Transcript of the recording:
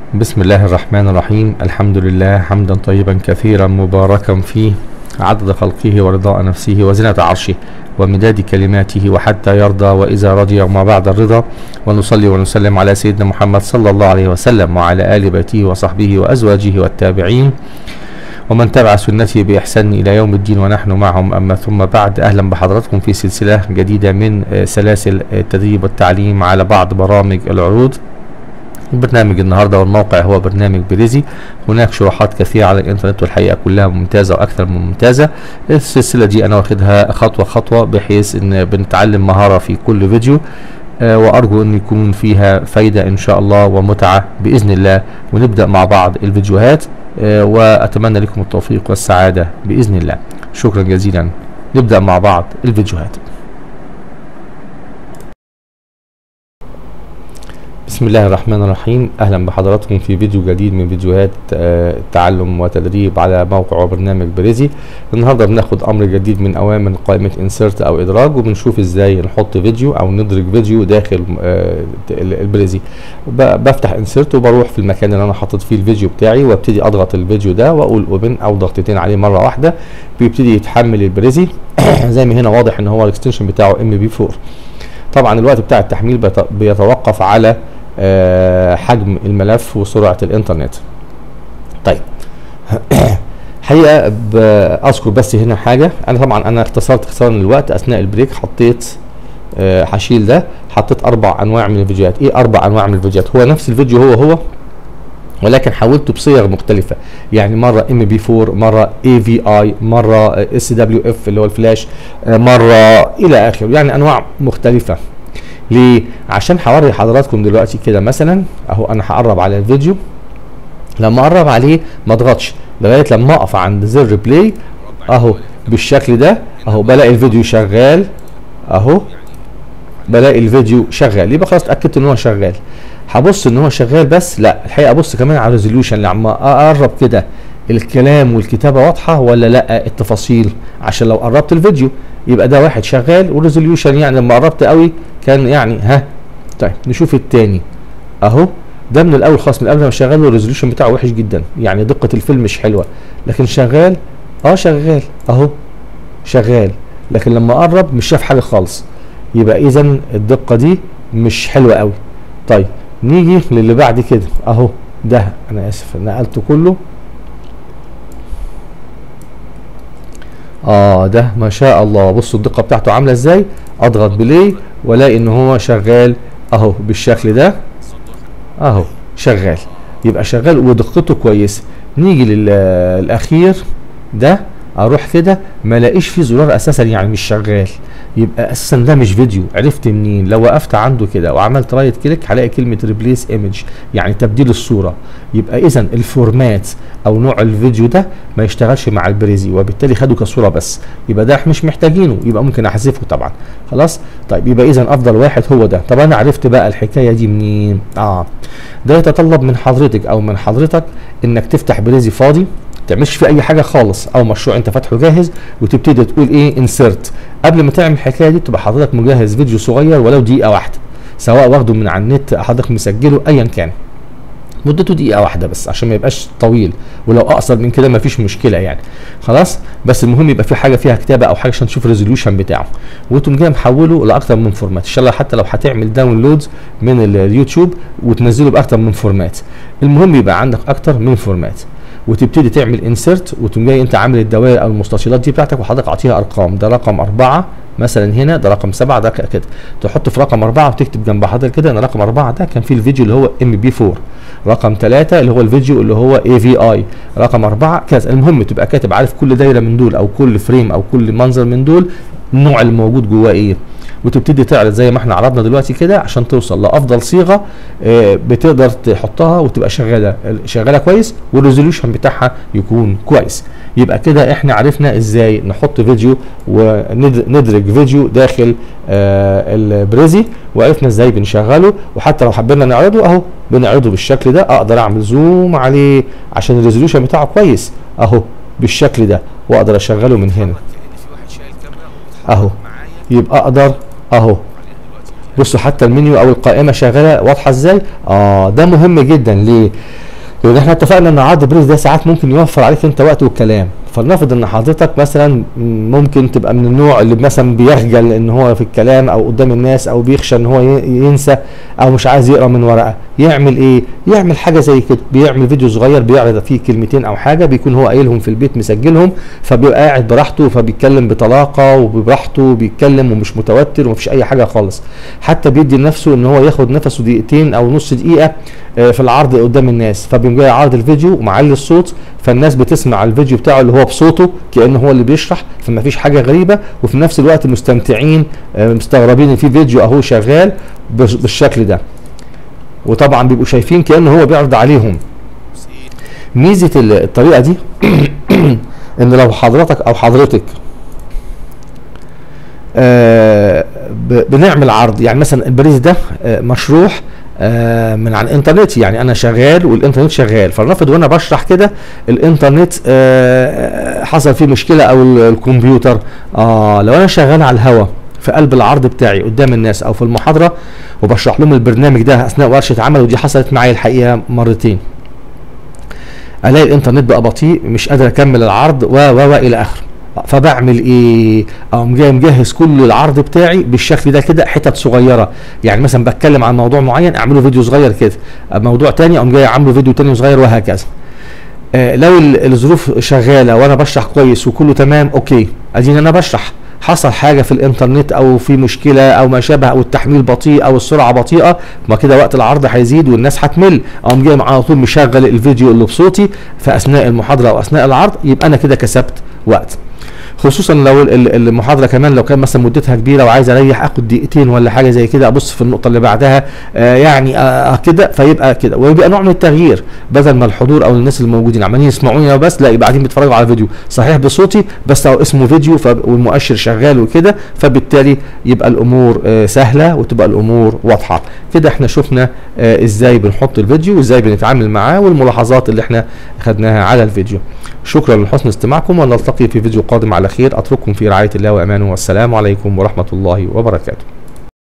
بسم الله الرحمن الرحيم الحمد لله حمدا طيبا كثيرا مباركا فيه عدد خلقه ورضاء نفسه وزنة عرشه ومداد كلماته وحتى يرضى وإذا رضي وما بعد الرضا ونصلي ونسلم على سيدنا محمد صلى الله عليه وسلم وعلى آل بيته وصحبه وأزواجه والتابعين ومن تبع سنته بإحسان إلى يوم الدين ونحن معهم أما ثم بعد أهلا بحضراتكم في سلسلة جديدة من آه، سلاسل التدريب والتعليم على بعض برامج العروض برنامج النهارده والموقع هو برنامج بريزي هناك شروحات كثيره على الانترنت والحقيقه كلها ممتازه واكثر من ممتازه السلسله دي انا واخدها خطوه خطوه بحيث ان بنتعلم مهاره في كل فيديو آه، وارجو ان يكون فيها فايده ان شاء الله ومتعه باذن الله ونبدا مع بعض الفيديوهات آه، واتمنى لكم التوفيق والسعاده باذن الله شكرا جزيلا نبدا مع بعض الفيديوهات بسم الله الرحمن الرحيم اهلا بحضراتكم في فيديو جديد من فيديوهات آه، تعلم وتدريب على موقع وبرنامج بريزي النهارده بناخد امر جديد من اوامر قائمه انسرت او ادراج وبنشوف ازاي نحط فيديو او ندرج فيديو داخل آه، ال- البريزي ب- بفتح انسرت وبروح في المكان اللي انا حاطط فيه الفيديو بتاعي وابتدي اضغط الفيديو ده واقول اوبن او ضغطتين عليه مره واحده بيبتدي يتحمل البريزي زي ما هنا واضح ان هو الاكستنشن بتاعه ام بي 4 طبعا الوقت بتاع التحميل بيت- بيتوقف على آه، حجم الملف وسرعه الانترنت طيب حقيقه ب- اذكر بس هنا حاجه انا طبعا انا اختصرت اختصارا للوقت اثناء البريك حطيت آه، هشيل ده حطيت اربع انواع من الفيديوهات ايه اربع انواع من الفيديوهات هو نفس الفيديو هو هو ولكن حولته بصيغ مختلفه يعني مره ام بي 4 مره اي في اي مره اس دبليو اف اللي هو الفلاش آه، مره الى اخره يعني انواع مختلفه ليه عشان هوري حضراتكم دلوقتي كده مثلا اهو انا هقرب على الفيديو لما اقرب عليه ما اضغطش لغايه لما اقف عند زر بلاي اهو بالشكل ده اهو بلاقي الفيديو شغال اهو بلاقي الفيديو شغال يبقى خلاص اتاكدت ان هو شغال هبص ان هو شغال بس لا الحقيقه ابص كمان على الريزوليوشن لما اقرب كده الكلام والكتابه واضحه ولا لا التفاصيل عشان لو قربت الفيديو يبقى ده واحد شغال والريزوليوشن يعني لما قربت قوي كان يعني ها طيب نشوف التاني اهو ده من الاول خالص من قبل ما شغال والريزوليوشن بتاعه وحش جدا يعني دقه الفيلم مش حلوه لكن شغال اه شغال اهو شغال لكن لما قرب مش شاف حاجه خالص يبقى اذا الدقه دي مش حلوه قوي طيب نيجي للي بعد كده اهو ده انا اسف نقلته كله اه ده ما شاء الله بصوا الدقه بتاعته عامله ازاي اضغط بلاي والاقي ان هو شغال اهو بالشكل ده اهو شغال يبقى شغال ودقته كويسه نيجي للاخير ده اروح كده ما الاقيش فيه زرار اساسا يعني مش شغال يبقى اساسا ده مش فيديو عرفت منين لو وقفت عنده كده وعملت رايت كليك هلاقي كلمه ريبليس ايمج يعني تبديل الصوره يبقى اذا الفورمات او نوع الفيديو ده ما يشتغلش مع البريزي وبالتالي خده كصوره بس يبقى ده مش محتاجينه يبقى ممكن احذفه طبعا خلاص طيب يبقى اذا افضل واحد هو ده طب انا عرفت بقى الحكايه دي منين اه ده يتطلب من حضرتك او من حضرتك انك تفتح بريزي فاضي تعملش فيه اي حاجه خالص او مشروع انت فاتحه جاهز وتبتدي تقول ايه انسرت قبل ما تعمل الحكايه دي تبقى حضرتك مجهز فيديو صغير ولو دقيقه واحده سواء واخده من على النت حضرتك مسجله ايا كان مدته دقيقة واحدة بس عشان ما يبقاش طويل ولو أقصر من كده مفيش مشكلة يعني خلاص بس المهم يبقى في حاجة فيها كتابة أو حاجة عشان تشوف الريزوليوشن بتاعه وتقوم جاي محوله لأكتر من فورمات إن شاء الله حتى لو هتعمل داونلودز من ال- اليوتيوب وتنزله بأكتر من فورمات المهم يبقى عندك أكتر من فورمات وتبتدي تعمل انسرت وتقوم جاي انت عامل الدوائر او المستطيلات دي بتاعتك وحضرتك عاطيها ارقام ده رقم اربعه مثلا هنا ده رقم سبعه ده كده تحط في رقم اربعه وتكتب جنب حضرتك كده ان رقم اربعه ده كان فيه الفيديو اللي هو ام بي 4 رقم ثلاثه اللي هو الفيديو اللي هو اي في اي رقم اربعه كذا المهم تبقى كاتب عارف كل دايره من دول او كل فريم او كل منظر من دول النوع اللي موجود جواه ايه وتبتدي تعرض زي ما احنا عرضنا دلوقتي كده عشان توصل لافضل صيغه آه، بتقدر تحطها وتبقى شغاله شغاله كويس والريزوليوشن بتاعها يكون كويس يبقى كده احنا عرفنا ازاي نحط فيديو وندرج فيديو داخل آه، البريزي وعرفنا ازاي بنشغله وحتى لو حبينا نعرضه اهو بنعرضه بالشكل ده اقدر اعمل زوم عليه عشان الريزوليوشن بتاعه كويس اهو بالشكل ده واقدر اشغله من هنا كأن في واحد شايل كاميرا وبيتحرك اهو معايا يبقى اقدر اهو عليها دلوقتي بصوا حتى المنيو او القائمه شغاله واضحه ازاي اه ده مهم جدا ليه لان احنا اتفقنا ان عرض بريز ده ساعات ممكن يوفر عليك انت وقت والكلام فلنفرض ان حضرتك مثلا ممكن تبقى من النوع اللي مثلا بيخجل ان هو في الكلام او قدام الناس او بيخشى ان هو ي- ينسى او مش عايز يقرا من ورقه يعمل ايه يعمل حاجه زي كده بيعمل فيديو صغير بيعرض فيه كلمتين او حاجه بيكون هو قايلهم في البيت مسجلهم فبيبقى قاعد براحته فبيتكلم بطلاقه وبراحته بيتكلم ومش متوتر ومفيش اي حاجه خالص حتى بيدي لنفسه ان هو ياخد نفسه دقيقتين او نص دقيقه آه، في العرض قدام الناس فبيقوم جاي عارض الفيديو ومعلي الصوت فالناس بتسمع الفيديو بتاعه اللي هو بصوته كانه هو اللي بيشرح فما فيش حاجه غريبه وفي نفس الوقت مستمتعين آه، مستغربين ان في فيديو اهو شغال بش- بالشكل ده وطبعا بيبقوا شايفين كانه هو بيعرض عليهم ميزه ال- الطريقه دي ان لو حضرتك او حضرتك آه، ب- بنعمل عرض يعني مثلا البريز ده آه، مشروح آه، من على الانترنت يعني انا شغال والانترنت شغال فلنفرض وانا بشرح كده الانترنت آه، حصل فيه مشكله او ال- الكمبيوتر اه لو انا شغال على الهوا في قلب العرض بتاعي قدام الناس او في المحاضره وبشرح لهم البرنامج ده اثناء ورشه عمل ودي حصلت معايا الحقيقه مرتين الاقي الانترنت بقى بطيء مش قادر اكمل العرض و و و الى اخره فبعمل ايه اقوم جاي مجهز كل العرض بتاعي بالشكل ده كده حتت صغيره يعني مثلا بتكلم عن موضوع معين اعمله فيديو صغير كده موضوع تاني اقوم جاي عامله فيديو تاني صغير وهكذا آه لو ال- الظروف شغاله وانا بشرح كويس وكله تمام اوكي اديني انا بشرح حصل حاجه في الانترنت او في مشكله او ما شابه او التحميل بطيء او السرعه بطيئه ما كده وقت العرض هيزيد والناس هتمل اقوم جاي على طول مشغل الفيديو اللي بصوتي في اثناء المحاضره او اثناء العرض يبقى انا كده كسبت وقت خصوصا لو ال- ال- المحاضره كمان لو كان مثلا مدتها كبيره وعايز اريح اخد دقيقتين ولا حاجه زي كده ابص في النقطه اللي بعدها آه يعني آه آه كده فيبقى كده ويبقى نوع من التغيير بدل ما الحضور او الناس الموجودين عمالين يسمعوني بس لا يبقى قاعدين بيتفرجوا على فيديو صحيح بصوتي بس هو اسمه فيديو فب- والمؤشر شغال وكده فبالتالي يبقى الامور آه سهله وتبقى الامور واضحه كده احنا شفنا آه ازاي بنحط الفيديو وازاي بنتعامل معاه والملاحظات اللي احنا خدناها على الفيديو شكرا لحسن استماعكم ونلتقي في فيديو قادم على خير اترككم في رعايه الله وامانه والسلام عليكم ورحمه الله وبركاته